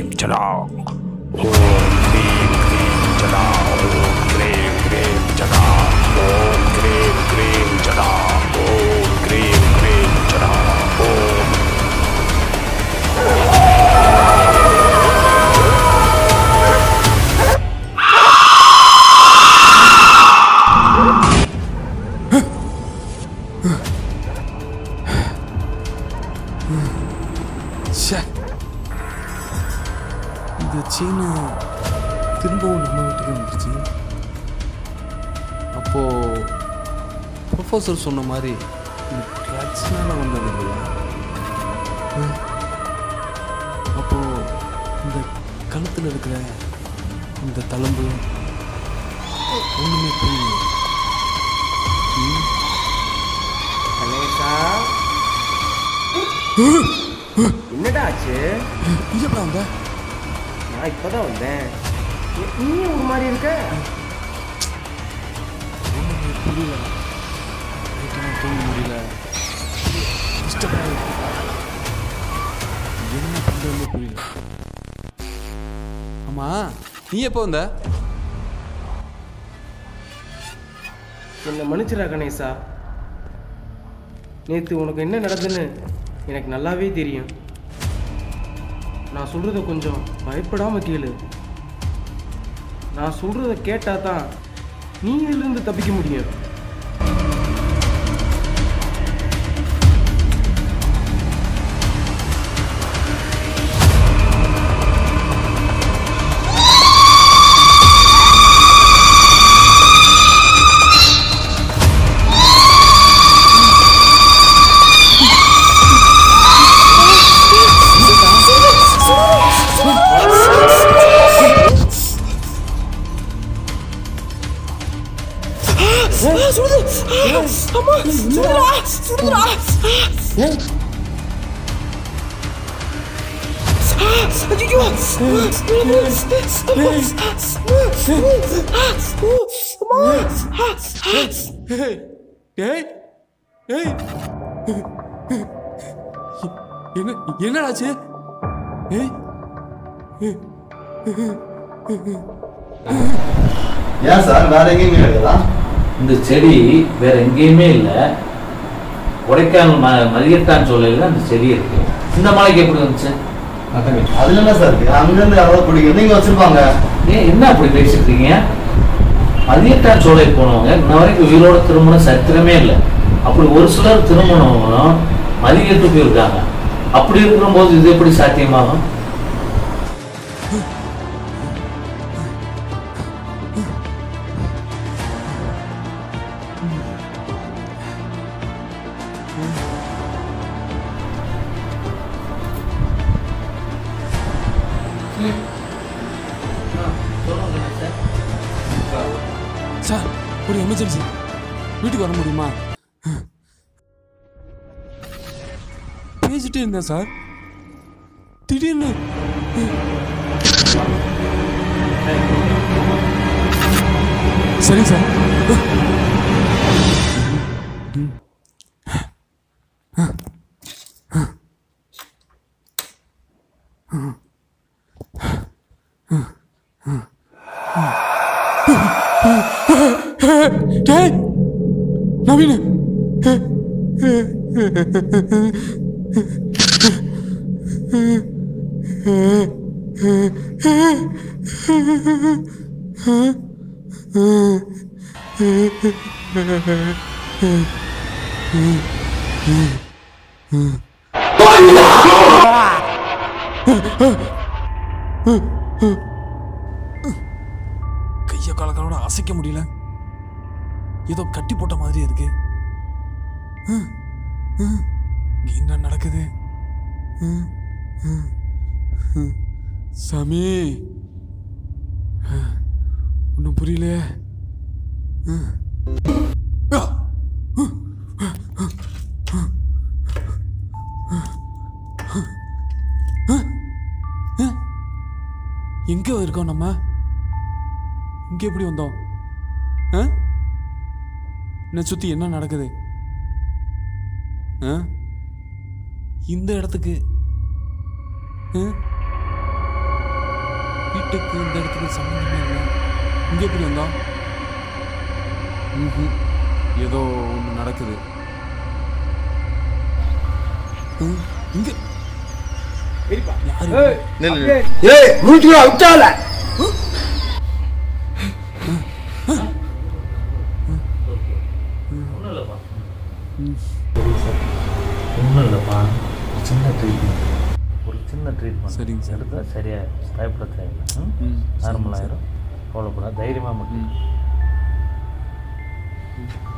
Cream சடா ஓம் க்ரீம் க்ரீம் சடா ஓம் க்ரீம் க்ரீம் சடா ஓம் க்ரீம் க்ரீம் சடா ஓம் க்ரீம் க்ரீம் சடா ஓம் ச்சே இந்த செயின் திரும்பவும் நம்ம வீட்டுக்கு வந்துருச்சு அப்போ ப்ரொஃபஸர் சொன்ன மாதிரி இது ட்ரக்ஸ்னால வந்தது இல்லையா ம். அப்போ இந்த கழுத்தில் இருக்கிற இந்த தழும்பு ஒன்றுமே புரியல ம். கணேசா என்னடா ஆச்சு இங்க எப்படா வந்த நான் இப்பதான் வந்தேன் ஏ- நீயும் ஒரு மாதிரி இருக்க ஒன்றுமே புரியல நைட்டெல்லாம் தூங்க முடியல டிஸ்டர்பாக இருக்கு என்ன பண்ணுறதுன்னு புரியல ஆமா நீ எப்போ வந்த என்னை மன்னிச்சிடா கணேசா நேற்று உனக்கு என்ன நடந்துன்னு எனக்கு நல்லாவே தெரியும் நான் சொல்கிறத கொஞ்சம் பயப்படாமல் கேளு நான் சொல்கிறத கேட்டால் தான் நீ இதிலிருந்து தப்பிக்க முடியும் ஏய் ஏய் ஏய் என்ன என்னடாச்சு ஏய் ஏன் சார் வேற எங்கேயுமே கிடையாதா இந்த செடி வேற எங்கேயுமே இல்லை கொடைக்கானல் ம மதியத்தான் சோலையில் அந்த செடி இருக்கு இந்த மலைக்கு எப்படி வந்துச்சு அதுல என்ன சார் இருக்கு அங்க இருந்து யாராவது பிடிக்கும் நீங்க வச்சிருப்பாங்க ஏன் என்ன அப்படி பேசிட்டு இருக்கீங்க மதியத்தான் சோலை போனவங்க இன்ன வரைக்கும் உயிரோட திருமண சரித்திரமே இல்லை அப்படி ஒரு சிலர் திருமணம் மதியத்து போயிருக்காங்க அப்படி இருக்கும்போது இது எப்படி சாத்தியமாகும் சார் ஒரு எமர்ஜென்சி வீட்டுக்கு வர முடியுமா பேசிட்டே இருந்தேன் சார் திடீர்னு சரிங்க சார் டேய் நவீன் கைய காலங்களோட அசைக்க முடியல ஏதோ கட்டி போட்ட மாதிரி இருக்கு ஹம், ஹம், இங்க என்ன நடக்குது ஹம், ஹம், ஹம். சாமி ஒன்றும் புரியலையே ஹம். ஆ! எங்க இருக்கோம் நம்ம இங்க எப்படி வந்தோம் ஆ? என்னை சுத்தி என்ன நடக்குது ஆ? இந்த இடத்துக்கு ஆ? திருட்டுக்கு இந்த இடத்துக்கு சம்மந்தமே இல்லை இங்கே எப்படி வந்தோம் ம்ஹும். ஏதோ ஒன்று நடக்குது ம், இங்க யாரு ஏய் மூச்சுடா விட்டால ஒன்றும் இல்லைப்பா ஒன்றும் இல்லைப்பா ஒரு சின்ன ட்ரீட்மெண்ட் ஒரு சின்ன ட்ரீட்மெண்ட் சரிங்க சார். எடுத்தால் சரியாக பயப்பட தேவையில்லை ம், நார்மல் ஆயிரும் கவலைப்படாத தைரியமாக மட்டும்